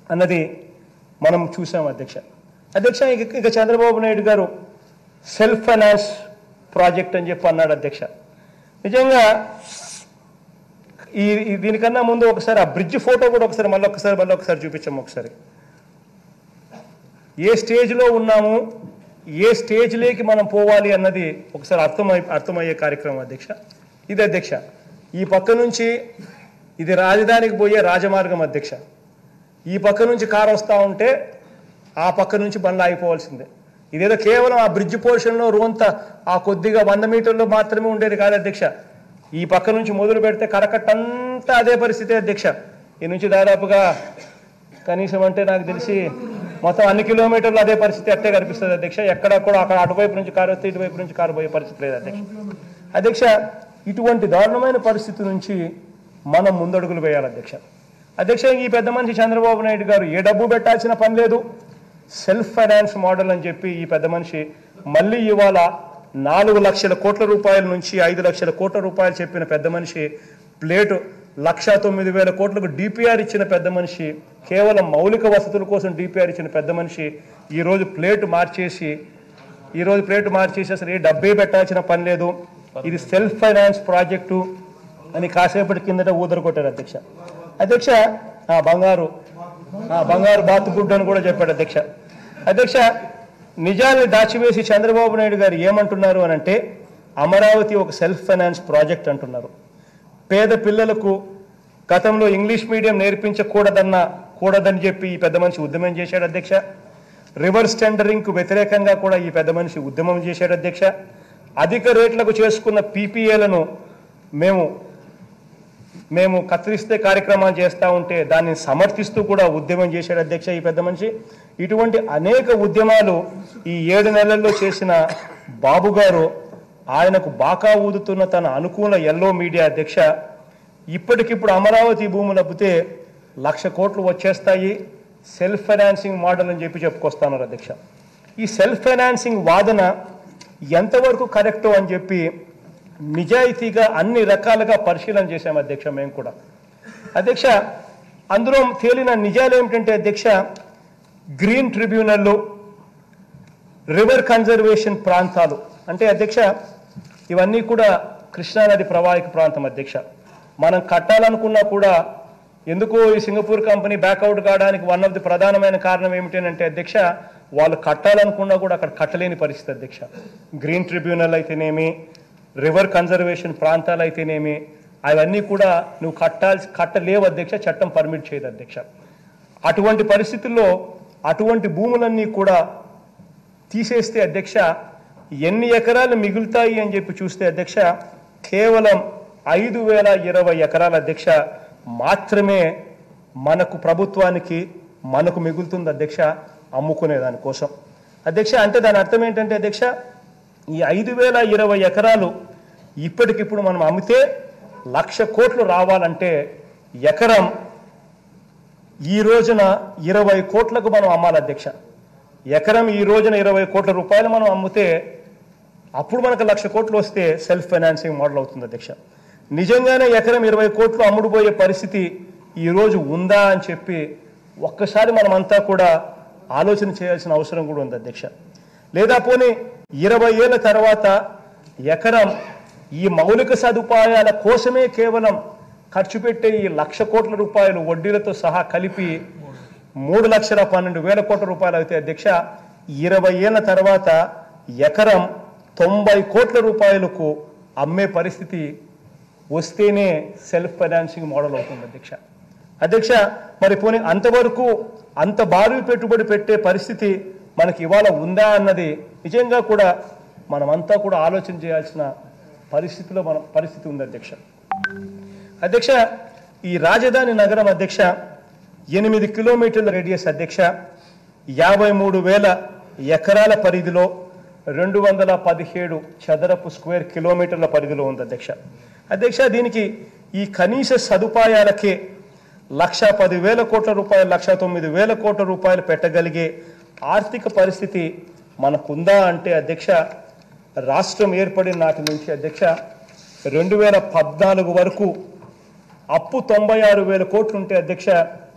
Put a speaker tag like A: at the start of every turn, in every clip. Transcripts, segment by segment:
A: అన్నది మనం చూసాం అధ్యక్ష అధ్యక్ష ఇక ఇక చంద్రబాబు నాయుడు గారు సెల్ఫ్ ఫైనాన్స్ ప్రాజెక్ట్ అని చెప్పి అన్నాడు అధ్యక్ష నిజంగా ఈ ఈ దీనికన్నా ముందు ఒకసారి ఆ బ్రిడ్జ్ ఫోటో కూడా ఒకసారి మళ్ళీ ఒకసారి మళ్ళీ ఒకసారి చూపించాము ఒకసారి ఏ స్టేజ్లో ఉన్నాము ఏ స్టేజ్లోకి మనం పోవాలి అన్నది ఒకసారి అర్థమై అర్థమయ్యే కార్యక్రమం అధ్యక్ష ఇది అధ్యక్ష ఈ పక్క నుంచి ఇది రాజధానికి పోయే రాజమార్గం అధ్యక్ష ఈ పక్క నుంచి కారు వస్తూ ఉంటే ఆ పక్క నుంచి బండ్లు ఆగిపోవాల్సిందే ఇదేదో కేవలం ఆ బ్రిడ్జ్ పోర్షన్లో రోంత ఆ కొద్దిగా వంద మీటర్లు మాత్రమే ఉండేది కాదు అధ్యక్ష ఈ పక్క నుంచి మొదలు పెడితే కరకట్ట అంతా అదే పరిస్థితి అధ్యక్ష ఈ నుంచి దాదాపుగా కనీసం అంటే నాకు తెలిసి మొత్తం అన్ని కిలోమీటర్లు అదే పరిస్థితి అట్టే కనిపిస్తుంది అధ్యక్ష ఎక్కడ కూడా అక్కడ అటువైపు నుంచి కారు వస్తే ఇటువైపు నుంచి కారు పోయే పరిస్థితి లేదు అధ్యక్ష అధ్యక్ష ఇటువంటి దారుణమైన పరిస్థితి నుంచి మనం ముందడుగులు వేయాలి అధ్యక్ష అధ్యక్ష ఈ పెద్ద మనిషి చంద్రబాబు నాయుడు గారు ఏ డబ్బు పెట్టాల్సిన పని లేదు సెల్ఫ్ ఫైనాన్స్ మోడల్ అని చెప్పి ఈ పెద్ద మనిషి మళ్ళీ ఇవాళ నాలుగు లక్షల కోట్ల రూపాయల నుంచి ఐదు లక్షల కోట్ల రూపాయలు చెప్పిన పెద్ద మనిషి ప్లేటు లక్ష తొమ్మిది వేల కోట్లకు డిపిఆర్ ఇచ్చిన పెద్ద మనిషి కేవలం మౌలిక వసతుల కోసం డిపిఆర్ ఇచ్చిన పెద్ద మనిషి ఈరోజు ప్లేటు మార్చేసి ఈరోజు ప్లేటు మార్చేసి అసలు ఏ డబ్బే పెట్టాల్సిన పని లేదు ఇది సెల్ఫ్ ఫైనాన్స్ ప్రాజెక్టు అని కాసేపటి కిందట ఊదరు కొట్టారు అధ్యక్ష అధ్యక్ష ఆ బంగారు ఆ బంగారు బాతుగుడ్డు అని కూడా చెప్పాడు అధ్యక్ష అధ్యక్ష నిజాన్ని దాచివేసి చంద్రబాబు నాయుడు గారు ఏమంటున్నారు అని అంటే అమరావతి ఒక సెల్ఫ్ ఫైనాన్స్ ప్రాజెక్ట్ అంటున్నారు పేద పిల్లలకు గతంలో ఇంగ్లీష్ మీడియం నేర్పించకూడదన్న కూడదని చెప్పి ఈ పెద్ద మనిషి ఉద్యమం చేశాడు అధ్యక్ష రివర్స్ టెండరింగ్కు వ్యతిరేకంగా కూడా ఈ పెద్ద మనిషి ఉద్యమం చేశాడు అధ్యక్ష అధిక రేట్లకు చేసుకున్న పీపీఏలను మేము మేము కత్తిరిస్తే కార్యక్రమాలు చేస్తూ ఉంటే దాన్ని సమర్థిస్తూ కూడా ఉద్యమం చేశాడు అధ్యక్ష ఈ పెద్ద మనిషి ఇటువంటి అనేక ఉద్యమాలు ఈ ఏడు నెలల్లో చేసిన బాబు గారు ఆయనకు బాకా ఊదుతున్న తన అనుకూల ఎల్లో మీడియా అధ్యక్ష ఇప్పటికిప్పుడు అమరావతి భూములు అబ్బితే లక్ష కోట్లు వచ్చేస్తాయి సెల్ఫ్ ఫైనాన్సింగ్ మోడల్ అని చెప్పి చెప్పుకొస్తున్నారు అధ్యక్ష ఈ సెల్ఫ్ ఫైనాన్సింగ్ వాదన ఎంతవరకు కరెక్టో అని చెప్పి నిజాయితీగా అన్ని రకాలుగా పరిశీలన చేశాం అధ్యక్ష మేము కూడా అధ్యక్ష అందులో తేలిన నిజాలు ఏమిటంటే అధ్యక్ష గ్రీన్ ట్రిబ్యునల్లు రివర్ కన్జర్వేషన్ ప్రాంతాలు అంటే అధ్యక్ష ఇవన్నీ కూడా కృష్ణానది ప్రవాహిక ప్రాంతం అధ్యక్ష మనం కట్టాలనుకున్నా కూడా ఎందుకో ఈ సింగపూర్ కంపెనీ బ్యాకౌట్ కావడానికి వన్ ఆఫ్ ది ప్రధానమైన కారణం ఏమిటంటే అధ్యక్ష వాళ్ళు కట్టాలనుకున్నా కూడా అక్కడ కట్టలేని పరిస్థితి అధ్యక్ష గ్రీన్ ట్రిబ్యునల్ అయితేనేమి రివర్ కన్జర్వేషన్ ప్రాంతాలు అయితేనేమి అవన్నీ కూడా నువ్వు కట్టాల్సి కట్టలేవు అధ్యక్ష చట్టం పర్మిట్ చేయదు అధ్యక్ష అటువంటి పరిస్థితుల్లో అటువంటి భూములన్నీ కూడా తీసేస్తే అధ్యక్ష ఎన్ని ఎకరాలు మిగులుతాయి అని చెప్పి చూస్తే అధ్యక్ష కేవలం ఐదు వేల ఇరవై ఎకరాల అధ్యక్ష మాత్రమే మనకు ప్రభుత్వానికి మనకు మిగులుతుంది అధ్యక్ష అమ్ముకునే దానికోసం అధ్యక్ష అంటే దాని అర్థం ఏంటంటే అధ్యక్ష ఈ ఐదు వేల ఇరవై ఎకరాలు ఇప్పటికిప్పుడు మనం అమ్మితే లక్ష కోట్లు రావాలంటే ఎకరం ఈ రోజున ఇరవై కోట్లకు మనం అమ్మాలి అధ్యక్ష ఎకరం ఈ రోజున ఇరవై కోట్ల రూపాయలు మనం అమ్మితే అప్పుడు మనకు లక్ష కోట్లు వస్తే సెల్ఫ్ ఫైనాన్సింగ్ మోడల్ అవుతుంది అధ్యక్ష నిజంగానే ఎకరం ఇరవై కోట్లు అమ్ముడుపోయే పరిస్థితి ఈరోజు ఉందా అని చెప్పి ఒక్కసారి మనమంతా కూడా ఆలోచన చేయాల్సిన అవసరం కూడా ఉంది అధ్యక్ష లేదా పోనీ ఇరవై ఏళ్ళ తర్వాత ఎకరం ఈ మౌలిక సదుపాయాల కోసమే కేవలం ఖర్చు పెట్టే ఈ లక్ష కోట్ల రూపాయలు వడ్డీలతో సహా కలిపి మూడు లక్షల పన్నెండు వేల కోట్ల రూపాయలు అయితే అధ్యక్ష ఇరవై ఏళ్ళ తర్వాత ఎకరం తొంభై కోట్ల రూపాయలకు అమ్మే పరిస్థితి వస్తేనే సెల్ఫ్ ఫైనాన్సింగ్ మోడల్ అవుతుంది అధ్యక్ష అధ్యక్ష మరి పోనీ అంతవరకు అంత భారీ పెట్టుబడి పెట్టే పరిస్థితి మనకి ఇవాళ ఉందా అన్నది నిజంగా కూడా మనమంతా కూడా ఆలోచన చేయాల్సిన పరిస్థితిలో మనం పరిస్థితి ఉంది అధ్యక్ష అధ్యక్ష ఈ రాజధాని నగరం అధ్యక్ష ఎనిమిది కిలోమీటర్ల రేడియస్ అధ్యక్ష యాభై మూడు వేల ఎకరాల పరిధిలో రెండు వందల పదిహేడు చదరపు స్క్వేర్ కిలోమీటర్ల పరిధిలో ఉంది అధ్యక్ష అధ్యక్ష దీనికి ఈ కనీస సదుపాయాలకే లక్ష పదివేల కోట్ల రూపాయలు లక్ష తొమ్మిది వేల కోట్ల రూపాయలు పెట్టగలిగే ఆర్థిక పరిస్థితి మనకుందా అంటే అధ్యక్ష రాష్ట్రం ఏర్పడిన నాటి నుంచి అధ్యక్ష రెండు వేల పద్నాలుగు వరకు అప్పు తొంభై ఆరు వేల కోట్లు ఉంటే అధ్యక్ష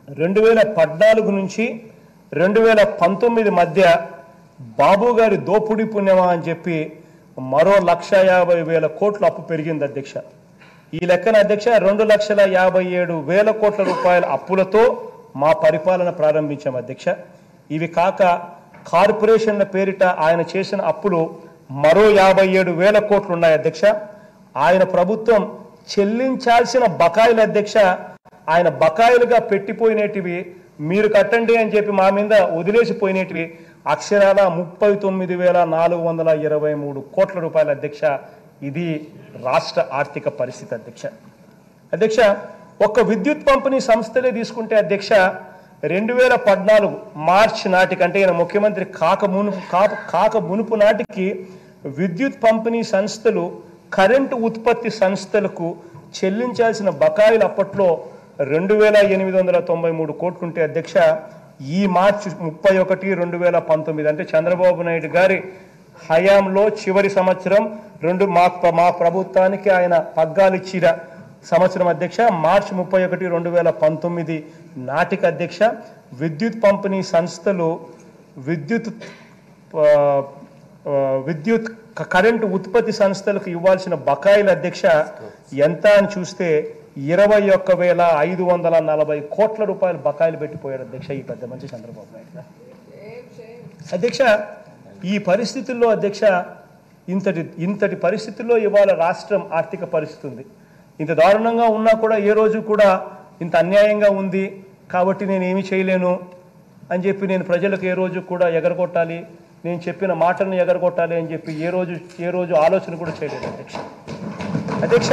A: రెండు వేల పద్నాలుగు నుంచి రెండు వేల పంతొమ్మిది మధ్య బాబు గారి దోపుడి పుణ్యమా అని చెప్పి మరో లక్ష యాభై వేల కోట్ల అప్పు పెరిగింది అధ్యక్ష ఈ లెక్కన అధ్యక్ష రెండు లక్షల యాభై ఏడు వేల కోట్ల రూపాయల అప్పులతో మా పరిపాలన ప్రారంభించాం అధ్యక్ష ఇవి కాక కార్పొరేషన్ల పేరిట ఆయన చేసిన అప్పులు మరో యాభై ఏడు వేల కోట్లు ఉన్నాయి అధ్యక్ష ఆయన ప్రభుత్వం చెల్లించాల్సిన బకాయిల అధ్యక్ష ఆయన బకాయిలుగా పెట్టిపోయినటివి మీరు కట్టండి అని చెప్పి మా మీద వదిలేసిపోయినటివి అక్షరాల ముప్పై తొమ్మిది వేల నాలుగు వందల ఇరవై మూడు కోట్ల రూపాయల అధ్యక్ష ఇది రాష్ట్ర ఆర్థిక పరిస్థితి అధ్యక్ష అధ్యక్ష ఒక్క విద్యుత్ పంపిణీ సంస్థలే తీసుకుంటే అధ్యక్ష రెండు వేల పద్నాలుగు మార్చి నాటికి అంటే ఈయన ముఖ్యమంత్రి కాక మునుపు కాక కాక మునుపు నాటికి విద్యుత్ పంపిణీ సంస్థలు కరెంటు ఉత్పత్తి సంస్థలకు చెల్లించాల్సిన బకాయిలు అప్పట్లో రెండు వేల ఎనిమిది వందల తొంభై మూడు కోట్లుంటే అధ్యక్ష ఈ మార్చి ముప్పై ఒకటి రెండు వేల పంతొమ్మిది అంటే చంద్రబాబు నాయుడు గారి హయాంలో చివరి సంవత్సరం రెండు మా మా ప్రభుత్వానికి ఆయన పగ్గాలిచ్చిన సంవత్సరం అధ్యక్ష మార్చి ముప్పై ఒకటి రెండు వేల పంతొమ్మిది నాటికి అధ్యక్ష విద్యుత్ పంపిణీ సంస్థలు విద్యుత్ ఆ, ఆ, విద్యుత్ క- కరెంటు ఉత్పత్తి సంస్థలకు ఇవ్వాల్సిన బకాయిల అధ్యక్ష ఎంత అని చూస్తే ఇరవై ఒక్క వేల ఐదు వందల నలభై కోట్ల రూపాయలు బకాయిలు పెట్టిపోయాడు అధ్యక్ష ఈ పెద్ద మంచి చంద్రబాబు నాయుడు గారు. అధ్యక్ష ఈ పరిస్థితుల్లో అధ్యక్ష ఇంతటి ఇంతటి పరిస్థితుల్లో ఇవాళ రాష్ట్రం ఆర్థిక పరిస్థితి ఉంది ఇంత దారుణంగా ఉన్నా కూడా ఏ రోజు కూడా ఇంత అన్యాయంగా ఉంది కాబట్టి నేను ఏమీ చేయలేను అని చెప్పి నేను ప్రజలకు ఏ రోజు కూడా ఎగరగొట్టాలి నేను చెప్పిన మాటలను ఎగరగొట్టాలి అని చెప్పి ఏ రోజు ఏ రోజు ఆలోచన కూడా చేయలేదు అధ్యక్ష అధ్యక్ష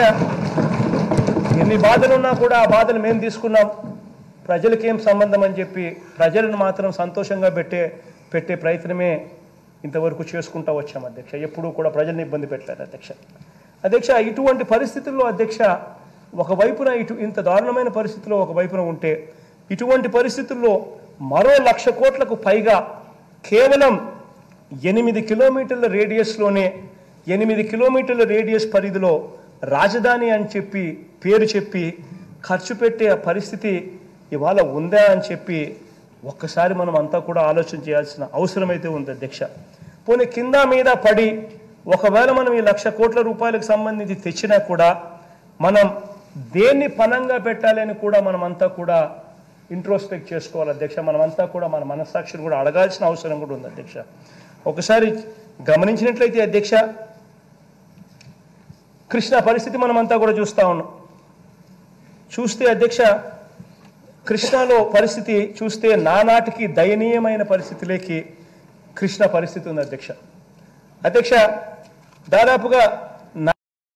A: ఎన్ని బాధలున్నా కూడా ఆ బాధలు మేము తీసుకున్నాం ప్రజలకేం సంబంధం అని చెప్పి ప్రజలను మాత్రం సంతోషంగా పెట్టే పెట్టే ప్రయత్నమే ఇంతవరకు చేసుకుంటా వచ్చాం అధ్యక్ష ఎప్పుడూ కూడా ప్రజల్ని ఇబ్బంది పెట్టలేదు అధ్యక్ష అధ్యక్ష ఇటువంటి పరిస్థితుల్లో అధ్యక్ష ఒకవైపున ఇటు ఇంత దారుణమైన పరిస్థితిలో ఒకవైపున ఉంటే ఇటువంటి పరిస్థితుల్లో మరో లక్ష కోట్లకు పైగా కేవలం ఎనిమిది కిలోమీటర్ల రేడియస్లోనే ఎనిమిది కిలోమీటర్ల రేడియస్ పరిధిలో రాజధాని అని చెప్పి పేరు చెప్పి ఖర్చు పెట్టే పరిస్థితి ఇవాళ ఉందా అని చెప్పి ఒక్కసారి మనం అంతా కూడా ఆలోచన చేయాల్సిన అవసరం అయితే ఉంది అధ్యక్ష పోనీ కింద మీద పడి ఒకవేళ మనం ఈ లక్ష కోట్ల రూపాయలకు సంబంధించి తెచ్చినా కూడా మనం దేన్ని పనంగా పెట్టాలి అని కూడా మనం అంతా కూడా ఇంట్రోస్పెక్ట్ చేసుకోవాలి అధ్యక్ష మనమంతా కూడా మన మనస్సాక్షిని కూడా అడగాల్సిన అవసరం కూడా ఉంది అధ్యక్ష ఒకసారి గమనించినట్లయితే అధ్యక్ష కృష్ణ పరిస్థితి మనమంతా కూడా చూస్తా ఉన్నాం చూస్తే అధ్యక్ష కృష్ణలో పరిస్థితి చూస్తే నానాటికి దయనీయమైన పరిస్థితిలోకి కృష్ణ పరిస్థితి ఉంది అధ్యక్ష అధ్యక్ష దాదాపుగా నా-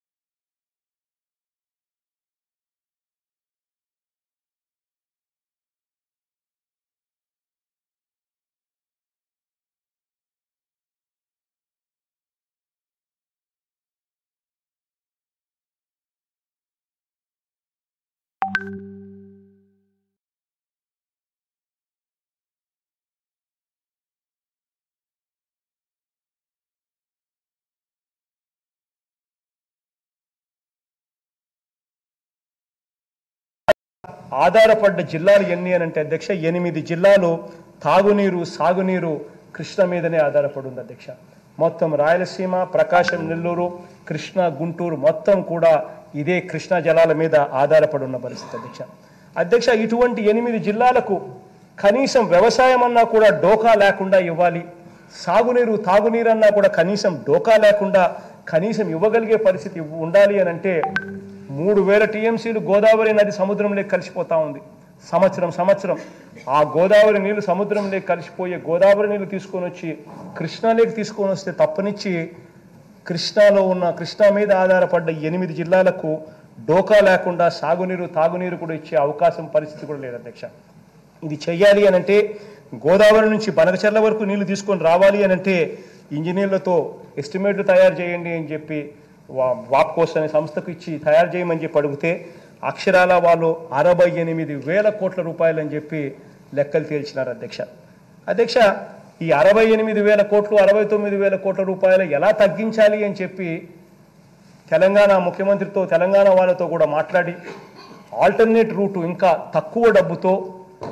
A: ఆధారపడ్డ జిల్లాలు ఎన్ని అని అంటే అధ్యక్ష ఎనిమిది జిల్లాలు తాగునీరు సాగునీరు కృష్ణ మీదనే ఆధారపడి ఉంది అధ్యక్ష మొత్తం రాయలసీమ ప్రకాశం నెల్లూరు కృష్ణ గుంటూరు మొత్తం కూడా ఇదే కృష్ణా జలాల మీద ఆధారపడి ఉన్న పరిస్థితి అధ్యక్ష అధ్యక్ష ఇటువంటి ఎనిమిది జిల్లాలకు కనీసం వ్యవసాయం అన్నా కూడా డోకా లేకుండా ఇవ్వాలి సాగునీరు తాగునీరు అన్నా కూడా కనీసం డోకా లేకుండా కనీసం ఇవ్వగలిగే పరిస్థితి ఉండాలి అని అంటే మూడు వేల టీఎంసీలు గోదావరి నది సముద్రంలోకి కలిసిపోతా ఉంది సంవత్సరం సంవత్సరం ఆ గోదావరి నీళ్లు సముద్రంలోకి కలిసిపోయే గోదావరి నీళ్లు తీసుకొని వచ్చి కృష్ణాలోకి తీసుకొని వస్తే తప్పనిచ్చి కృష్ణాలో ఉన్న కృష్ణా మీద ఆధారపడ్డ ఎనిమిది జిల్లాలకు డోకా లేకుండా సాగునీరు తాగునీరు కూడా ఇచ్చే అవకాశం పరిస్థితి కూడా లేదు అధ్యక్ష ఇది చెయ్యాలి అని అంటే గోదావరి నుంచి బనకచెర్ల వరకు నీళ్లు తీసుకొని రావాలి అని అంటే ఇంజనీర్లతో ఎస్టిమేట్లు తయారు చేయండి అని చెప్పి వా- వాప్కోస్ అనే సంస్థకు ఇచ్చి తయారు చేయమని చెప్పి అడిగితే అక్షరాల వాళ్ళు అరవై ఎనిమిది వేల కోట్ల రూపాయలు అని చెప్పి లెక్కలు తేల్చినారు అధ్యక్ష అధ్యక్ష ఈ అరవై ఎనిమిది వేల కోట్లు అరవై తొమ్మిది వేల కోట్ల రూపాయలు ఎలా తగ్గించాలి అని చెప్పి తెలంగాణ ముఖ్యమంత్రితో తెలంగాణ వాళ్ళతో కూడా మాట్లాడి ఆల్టర్నేట్ రూటు ఇంకా తక్కువ డబ్బుతో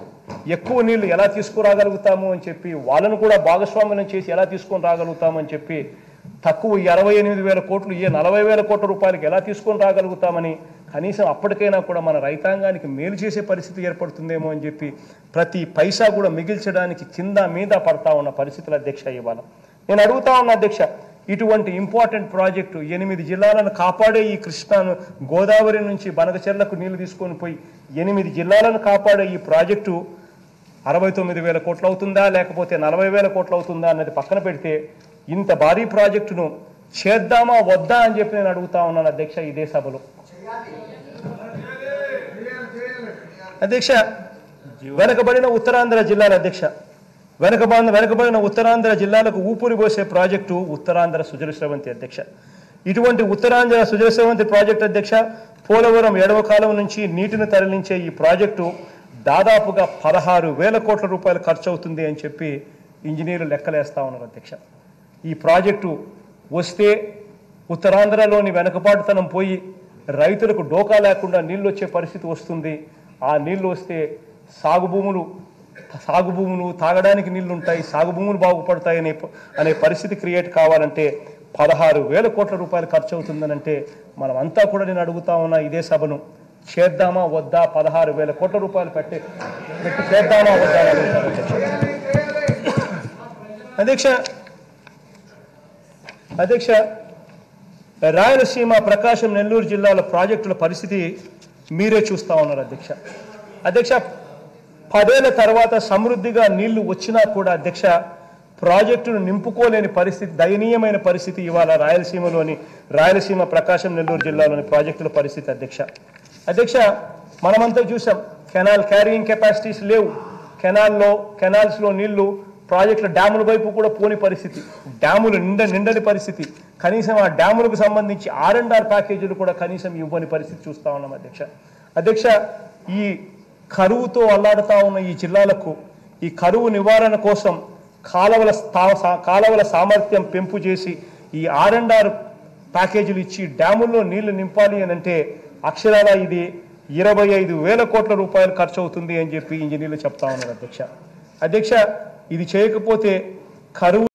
A: ఎక్కువ నీళ్లు ఎలా తీసుకురాగలుగుతాము అని చెప్పి వాళ్ళను కూడా భాగస్వామ్యం చేసి ఎలా తీసుకొని రాగలుగుతాము అని చెప్పి తక్కువ ఈ అరవై ఎనిమిది వేల కోట్లు ఈ నలభై వేల కోట్ల రూపాయలకి ఎలా తీసుకొని రాగలుగుతామని కనీసం అప్పటికైనా కూడా మన రైతాంగానికి మేలు చేసే పరిస్థితి ఏర్పడుతుందేమో అని చెప్పి ప్రతి పైసా కూడా మిగిల్చడానికి కింద మీద పడతా ఉన్న పరిస్థితుల అధ్యక్ష ఇవాళ నేను అడుగుతా ఉన్న అధ్యక్ష ఇటువంటి ఇంపార్టెంట్ ప్రాజెక్టు ఎనిమిది జిల్లాలను కాపాడే ఈ కృష్ణాను గోదావరి నుంచి బనకచెర్లకు నీళ్లు తీసుకొని పోయి ఎనిమిది జిల్లాలను కాపాడే ఈ ప్రాజెక్టు అరవై తొమ్మిది వేల కోట్లు అవుతుందా లేకపోతే నలభై వేల కోట్లు అవుతుందా అన్నది పక్కన పెడితే ఇంత భారీ ప్రాజెక్టును చేద్దామా వద్దా అని చెప్పి నేను అడుగుతా ఉన్నాను అధ్యక్ష ఇదే సభలో అధ్యక్ష వెనకబడిన ఉత్తరాంధ్ర జిల్లాల అధ్యక్ష వెనకబడిన వెనకబడిన ఉత్తరాంధ్ర జిల్లాలకు ఊపిరి పోసే ప్రాజెక్టు ఉత్తరాంధ్ర సుజల స్రవంతి అధ్యక్ష ఇటువంటి ఉత్తరాంధ్ర సుజల స్రవంతి ప్రాజెక్టు అధ్యక్ష పోలవరం ఎడవ కాలం నుంచి నీటిని తరలించే ఈ ప్రాజెక్టు దాదాపుగా పదహారు వేల కోట్ల రూపాయలు ఖర్చు అవుతుంది అని చెప్పి ఇంజనీర్లు లెక్కలేస్తా ఉన్నారు అధ్యక్ష ఈ ప్రాజెక్టు వస్తే ఉత్తరాంధ్రలోని వెనకబాటుతనం పోయి రైతులకు డోకా లేకుండా నీళ్ళు వచ్చే పరిస్థితి వస్తుంది ఆ నీళ్లు వస్తే సాగు భూములు సాగు భూములు తాగడానికి నీళ్లు ఉంటాయి సాగు భూములు బాగుపడతాయి అనే అనే పరిస్థితి క్రియేట్ కావాలంటే పదహారు వేల కోట్ల రూపాయలు ఖర్చు అవుతుందనంటే మనం అంతా కూడా నేను అడుగుతా ఉన్నా ఇదే సభను చేద్దామా వద్దా పదహారు వేల కోట్ల రూపాయలు పెట్టి పెట్టి చేద్దామా వద్దా అని అడుగుతాను అధ్యక్ష అధ్యక్ష అధ్యక్ష రాయలసీమ ప్రకాశం నెల్లూరు జిల్లాల ప్రాజెక్టుల పరిస్థితి మీరే చూస్తా ఉన్నారు అధ్యక్ష అధ్యక్ష పదేళ్ల తర్వాత సమృద్ధిగా నీళ్లు వచ్చినా కూడా అధ్యక్ష ప్రాజెక్టును నింపుకోలేని పరిస్థితి దయనీయమైన పరిస్థితి ఇవాళ రాయలసీమలోని రాయలసీమ ప్రకాశం నెల్లూరు జిల్లాలోని ప్రాజెక్టుల పరిస్థితి అధ్యక్ష అధ్యక్ష మనమంతా చూసాం కెనాల్ క్యారియింగ్ కెపాసిటీస్ లేవు కెనాల్లో కెనాల్స్లో నీళ్లు ప్రాజెక్టుల డ్యాముల వైపు కూడా పోని పరిస్థితి డ్యాములు నిండ నిండని పరిస్థితి కనీసం ఆ డ్యాములకు సంబంధించి ఆర్ అండ్ ఆర్ ప్యాకేజీలు కూడా కనీసం ఇవ్వని పరిస్థితి చూస్తా ఉన్నాం అధ్యక్ష అధ్యక్ష ఈ కరువుతో అల్లాడుతా ఉన్న ఈ జిల్లాలకు ఈ కరువు నివారణ కోసం కాలవల స్థా- సా- కాలవల సామర్థ్యం పెంపు చేసి ఈ ఆర్ అండ్ ఆర్ ప్యాకేజీలు ఇచ్చి డ్యాముల్లో నీళ్లు నింపాలి అని అంటే అక్షరాల ఇది ఇరవై ఐదు వేల కోట్ల రూపాయలు ఖర్చు అవుతుంది అని చెప్పి ఇంజనీర్లు చెప్తా ఉన్నారు అధ్యక్ష అధ్యక్ష ఇది చేయకపోతే కరువు